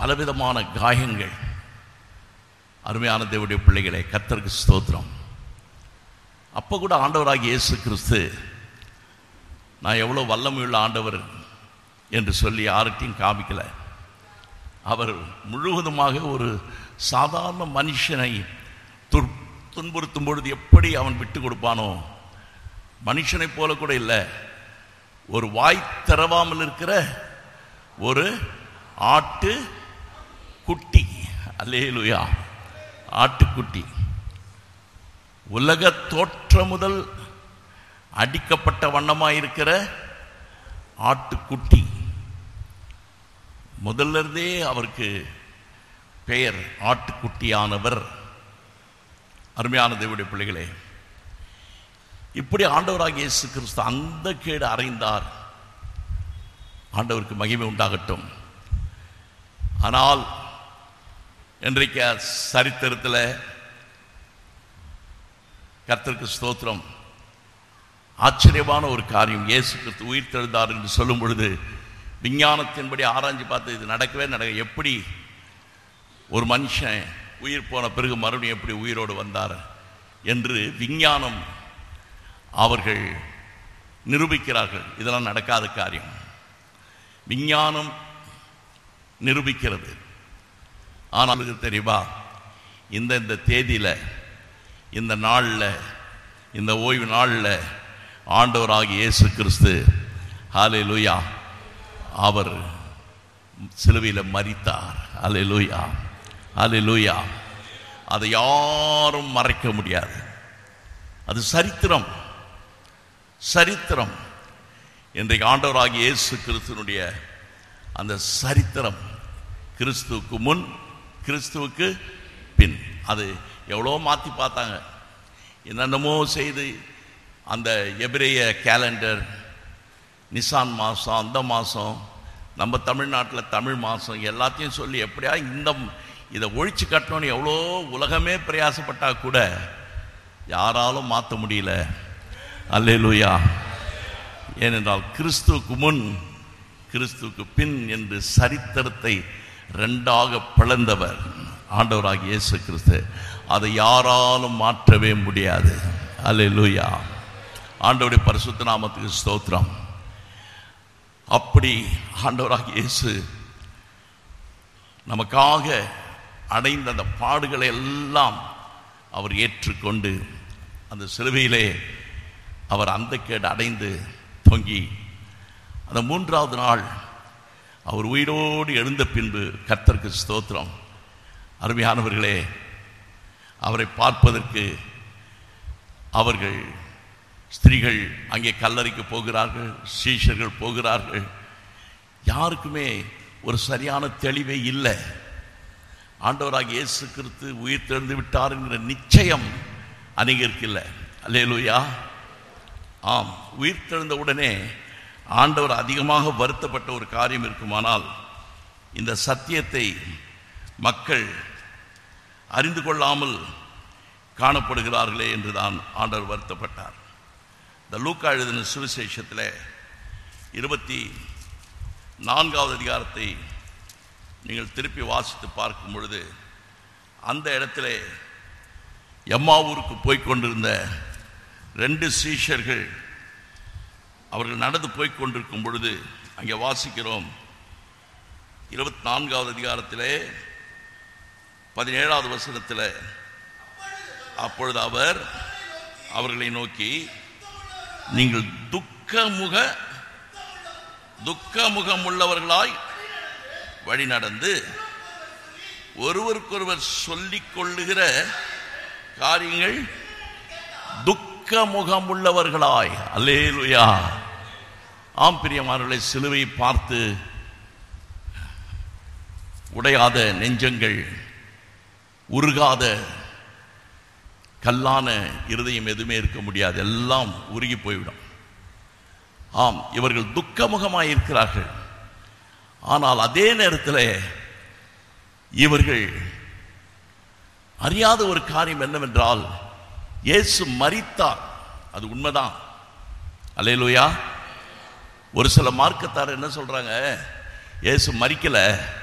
பலவிதமான காயங்கள் அருமையான தேவனுடைய பிள்ளைகளே கர்த்தருக்கு ஸ்தோத்திரம் அப்போ கூட ஆண்டவராகிய இயேசு கிறிஸ்து நான் எவ்வளோ வல்லமையுள்ள ஆண்டவர் என்று சொல்லி யார்கிட்டையும் காமிக்கல அவர் முழுவதுமாக ஒரு சாதாரண மனுஷனை துர் துன்புறுத்தும் பொழுது எப்படி அவன் விட்டு கொடுப்பானோ மனுஷனைப் போல கூட இல்லை ஒரு வாய் திறவாமல் இருக்கிற ஒரு ஆட்டு குட்டி அல்லேலுயா ஆட்டுக்குட்டி உலக தோற்றம் முதல் அடிக்கப்பட்ட வண்ணமாக இருக்கிற ஆட்டுக்குட்டி முதல்ல இருந்தே அவருக்கு பெயர் ஆட்டுக்குட்டியானவர் அருமையான தேவனுடைய பிள்ளைகளே இப்படி ஆண்டவராகிய இயேசு கிறிஸ்து அந்த கேடு அறைந்தார் ஆண்டவருக்கு மகிமை உண்டாகட்டும் ஆனால் இன்றைக்கு சரித்திரத்தில் கர்த்தருக்கு ஸ்தோத்திரம் ஆச்சரியமான ஒரு காரியம் இயேசு கிறிஸ்து உயிர் தெழுந்தார் என்று சொல்லும் பொழுது விஞ்ஞானத்தின்படி ஆராய்ஞ்சு பார்த்து இது நடக்கவே நடக்க எப்படி ஒரு மனுஷன் உயிர் போன பிறகு மறுபடியும் எப்படி உயிரோடு வந்தார் என்று விஞ்ஞானம் அவர்கள் நிரூபிக்கிறார்கள் இதெல்லாம் நடக்காத காரியம் விஞ்ஞானம் நிரூபிக்கிறது ஆனால் இது தெரியுமா இந்த இந்த தேதியில் இந்த நாளில் இந்த ஓய்வு நாளில் ஆண்டவராகிய இயேசு கிறிஸ்து ஹாலே லூயா அவர் சிலுவையில் மரித்தார் ஹாலே லூயா ஹாலே லூயா அதை யாரும் மறைக்க முடியாது அது சரித்திரம் சரித்திரம் இன்றைக்கு ஆண்டவராகிய இயேசு கிறிஸ்துவனுடைய அந்த சரித்திரம் கிறிஸ்துவுக்கு முன் கிறிஸ்துவுக்கு பின் அது எவ்வளோ மாற்றி பார்த்தாங்க என்னென்னமோ செய்து அந்த எபிரேய கேலண்டர் நிசான் மாதம் அந்த மாதம் நம்ம தமிழ்நாட்டில் தமிழ் மாதம் எல்லாத்தையும் சொல்லி எப்படியா இந்த இதை ஒழிச்சு கட்டணும்னு எவ்வளோ உலகமே பிரயாசப்பட்டா கூட யாராலும் மாற்ற முடியல அல்லேலூயா ஏனென்றால் கிறிஸ்துவுக்கு முன் கிறிஸ்துவுக்கு பின் என்று சரித்திரத்தை ரெண்டாக பிளந்தவர் ஆண்டவராகிய இயேசு கிறிஸ்து அதை யாராலும் மாற்றவே முடியாது அல்லேலூயா ஆண்டவருடைய பரிசுத்த நாமத்துக்கு ஸ்தோத்திரம் அப்படி ஆண்டவராகிய இயேசு நமக்காக அடைந்த அந்த பாடுகளை எல்லாம் அவர் ஏற்றுக்கொண்டு அந்த சிலுவையிலே அவர் அந்த கேடு அடைந்து தொங்கி அந்த மூன்றாவது நாள் அவர் உயிரோடு எழுந்த பின்பு கர்த்தருக்கு ஸ்தோத்திரம் அருமையானவர்களே அவரை பார்ப்பதற்கு அவர்கள் ஸ்திரீகள் அங்கே கல்லறைக்கு போகிறார்கள் சீஷர்கள் போகிறார்கள் யாருக்குமே ஒரு சரியான தெளிவே இல்லை ஆண்டவராக இயேசு கிறிஸ்து உயிர் தெழுந்து விட்டார் என்கிற நிச்சயம் அநேகருக்கு இல்லை அல்லேலூயா ஆம் உயிர் தெழுந்த உடனே ஆண்டவர் அதிகமாக வருத்தப்பட்ட ஒரு காரியம் இருக்குமானால் இந்த சத்தியத்தை மக்கள் அறிந்து கொள்ளாமல் காணப்படுகிறார்களே என்று தான் ஆண்டவர் வருத்தப்பட்டார் இந்த லூக்கா எழுதின சுவிசேஷத்தில் இருபத்தி நான்காவது அதிகாரத்தை நீங்கள் திருப்பி வாசித்து பார்க்கும் பொழுது அந்த இடத்துல எம்மாவூருக்கு போய் கொண்டிருந்த ரெண்டு சீஷர்கள் அவர்கள் நடந்து போய் கொண்டிருக்கும் பொழுது அங்கே வாசிக்கிறோம் இருபத்தி நான்காவது அதிகாரத்திலே பதினேழாவது வசனத்தில் அப்பொழுது அவர் அவர்களை நோக்கி நீங்கள் துக்கமுக துக்கமுகம் உள்ளவர்களாய் வழி நடந்து ஒருவருக்கொருவர் சொல்லிக் கொள்ளுகிற காரியங்கள் துக்க முகம் உள்ளவர்களாய் அல்லேலுயா ஆம் பிரியமானவர்களை சிலுவை பார்த்து உடையாத நெஞ்சங்கள் உருகாத கல்லான இருதயம் எதுவுமே இருக்க முடியாது எல்லாம் உருகி போய்விடும் ஆம் இவர்கள் துக்கமுகமாய் இருக்கிறார்கள் ஆனால் அதே நேரத்தில் இவர்கள் அறியாத ஒரு காரியம் என்னவென்றால் இயேசு மரித்தார் அது உண்மைதான் அல்லேலூயா ஒரு சில மார்க்கத்தார் என்ன சொல்றாங்க இயேசு மரிக்கல